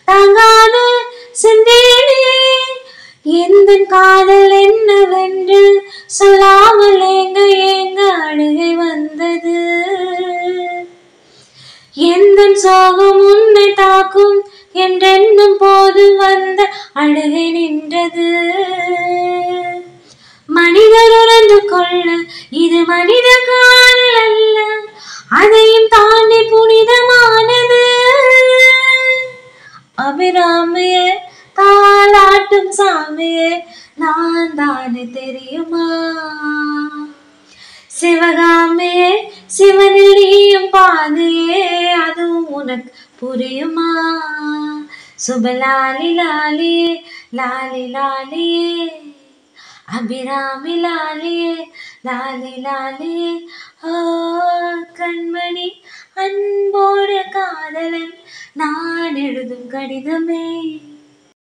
தாங்காது சிந்தேனே எந்த காதல் என்னவென்று சொல்லாமல் ஏங்க ஏங்க அழுகை வந்தது எந்த சோகம் உன்னை தாக்கும் என்றென்னும் போது வந்த அழுகை நின்றது மனிதர் உணர்ந்து கொள்ள இது மனித காதல் அல்ல அதையும் தாண்டி புனிதமானது அபிராமியே தாளாட்டும் சாமியே நான் தானே தெரியுமா சிவகாமியே சிவனில் நீயும் பாதையே அதுவும் உனக்கு புரியுமா சுபலாலி லாலியே லாலி லாலியே அபிராமி லாலியே லாலி லாலியே ஓ கண்மணி அன்போடு காதலன் நான் எழுதும் கடிதமே